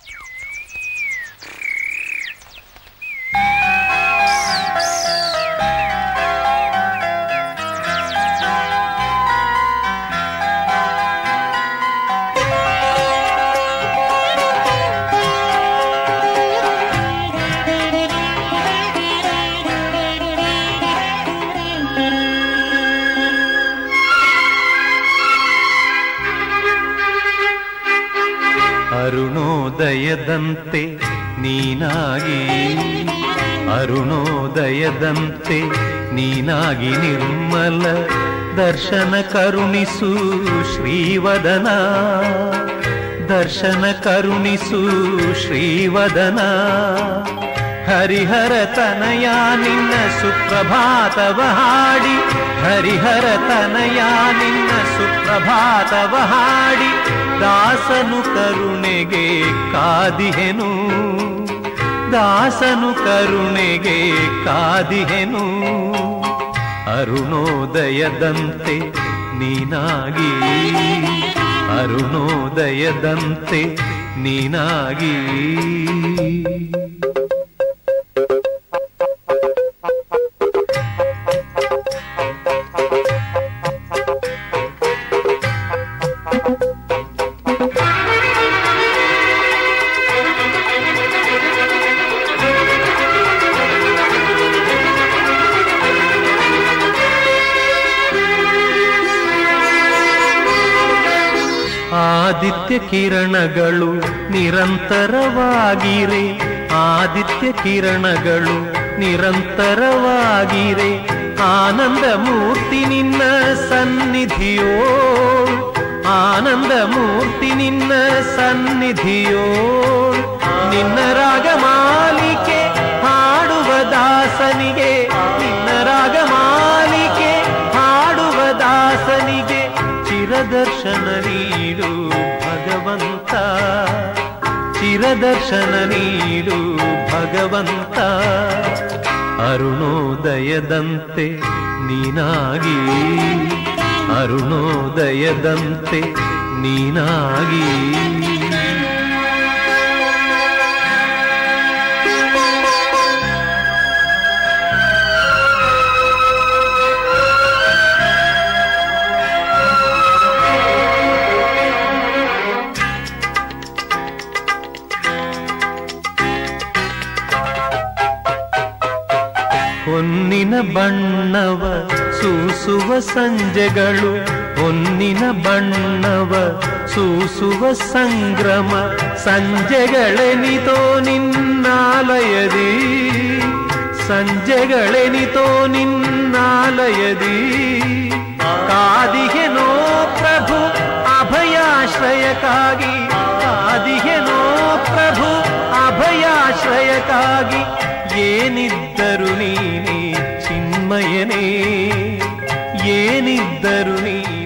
ಅರುಣೋದಯದಂತೆ ನೀನಾಗಿ ಅರುಣೋದಯದಂತೆ ನೀನಾಗಿ ನಿರ್ಮಲ ದರ್ಶನ ಕರುಣಿಸು ಶ್ರೀವದನ ದರ್ಶನ ಕರುಣಿಸು ಶ್ರೀವದನ ಹರಿಹರ ತನಯ ನಿನ್ನ ಸುಪ್ರಭಾತವ ಹಾಡಿ ಹರಿಹರ ತನಯ ನಿನ್ನ ಸುಪ್ರಭಾತವ ಹಾಡಿ ದಾಸನು ಕರುಣೆಗೆ ಕಾದಿಹೆನು ದಾಸನು ಕರುಣೆಗೆ ಕಾದಿಹೆನು ಅರುಣೋದಯದಂತೆ ನೀನಾಗಿ ಅರುಣೋದಯದಂತೆ ನೀನಾಗಿ ಆದಿತ್ಯ ಕಿರಣಗಳು ನಿರಂತರವಾಗಿರೆ ಆದಿತ್ಯ ಕಿರಣಗಳು ನಿರಂತರವಾಗಿರೆ ಆನಂದ ಮೂರ್ತಿ ನಿನ್ನ ಸನ್ನಿಧಿಯೋ ಆನಂದ ಮೂರ್ತಿ ನಿನ್ನ ಸನ್ನಿಧಿಯೋ ನಿನ್ನ ರಾಗಮಾಲಿಕೆ ಹಾಡುವ ದಾಸನಿಗೆ ನಿನ್ನ ರಾಗಮಾಲಿಕೆ ಹಾಡುವ ದಾಸನಿಗೆ ಚಿರದರ್ಶನ ನೀಡು ಭಗವಂತ ಚಿರದರ್ಶನ ನೀಡು ಭಗವಂತ ಅರುಣೋದಯದಂತೆ ನೀನಾಗಿ ಅರುಣೋದಯದಂತೆ ನೀನಾಗಿ ಹೊನ್ನಿನ ಬಣ್ಣವ ಸೂಸುವ ಸಂಜೆಗಳು ಹೊನ್ನಿನ ಬಣ್ಣವ ಸೂಸುವ ಸಂಗ್ರಮ ಸಂಜೆಗಳೆನಿತೋ ನಿನ್ನಾಲಯದಿ ಸಂಜೆಗಳೆನಿತೋ ನಿನ್ನಾಲಯದಿ ಕಾದಿಗೆನೋ ಪ್ರಭು ಅಭಯಾಶ್ರಯಕ್ಕಾಗಿ ಕಾದಿಗೆನೋ ಪ್ರಭು ಅಭಯಾಶ್ರಯಕ್ಕಾಗಿ ಏನಿದ್ದರು ನೀನೇ ಚಿನ್ಮಯನೇ ಏನಿದ್ದರು ನೀ